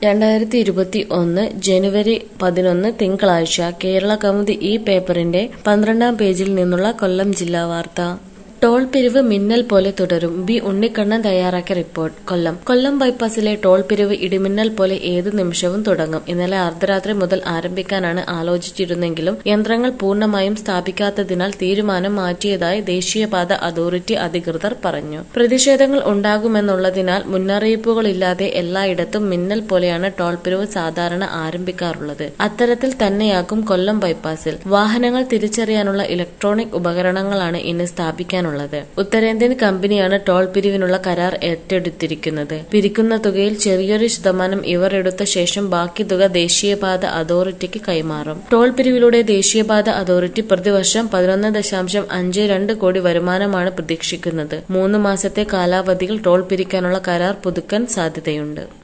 രണ്ടായിരത്തി ഇരുപത്തി ഒന്ന് ജനുവരി പതിനൊന്ന് തിങ്കളാഴ്ച കേരള കൗമുദി ഈ പേപ്പറിന്റെ പന്ത്രണ്ടാം പേജിൽ നിന്നുള്ള കൊല്ലം ജില്ലാ വാർത്ത ടോൾ പിരിവ് മിന്നൽ പോലെ തുടരും ബി ഉണ്ണിക്കണ്ണൻ തയ്യാറാക്കിയ റിപ്പോർട്ട് കൊല്ലം കൊല്ലം ബൈപ്പാസിലെ ടോൾ പിരിവ് ഇടിമിന്നൽ പോലെ ഏത് നിമിഷവും തുടങ്ങും ഇന്നലെ അർദ്ധരാത്രി മുതൽ ആരംഭിക്കാനാണ് ആലോചിച്ചിരുന്നെങ്കിലും യന്ത്രങ്ങൾ പൂർണ്ണമായും സ്ഥാപിക്കാത്തതിനാൽ തീരുമാനം മാറ്റിയതായി ദേശീയപാത അതോറിറ്റി അധികൃതർ പറഞ്ഞു പ്രതിഷേധങ്ങൾ ഉണ്ടാകുമെന്നുള്ളതിനാൽ മുന്നറിയിപ്പുകളില്ലാതെ എല്ലായിടത്തും മിന്നൽ പോലെയാണ് ടോൾ പിരിവ് സാധാരണ ആരംഭിക്കാറുള്ളത് അത്തരത്തിൽ തന്നെയാകും കൊല്ലം ബൈപ്പാസിൽ വാഹനങ്ങൾ തിരിച്ചറിയാനുള്ള ഇലക്ട്രോണിക് ഉപകരണങ്ങളാണ് ഇനി സ്ഥാപിക്കാനുള്ളത് ഉത്തരേന്ത്യൻ കമ്പനിയാണ് ടോൾ പിരിവിനുള്ള കരാർ ഏറ്റെടുത്തിരിക്കുന്നത് പിരിക്കുന്ന തുകയിൽ ചെറിയൊരു ശതമാനം ഇവർ എടുത്ത ശേഷം ബാക്കി തുക ദേശീയപാത അതോറിറ്റിക്ക് കൈമാറും ടോൾ പിരിവിലൂടെ ദേശീയപാത അതോറിറ്റി പ്രതിവർഷം പതിനൊന്ന് ദശാംശം അഞ്ച് രണ്ട് കോടി വരുമാനമാണ് പ്രതീക്ഷിക്കുന്നത് മൂന്ന് മാസത്തെ കാലാവധിയിൽ ടോൾ പിരിക്കാനുള്ള കരാർ പുതുക്കാൻ സാധ്യതയുണ്ട്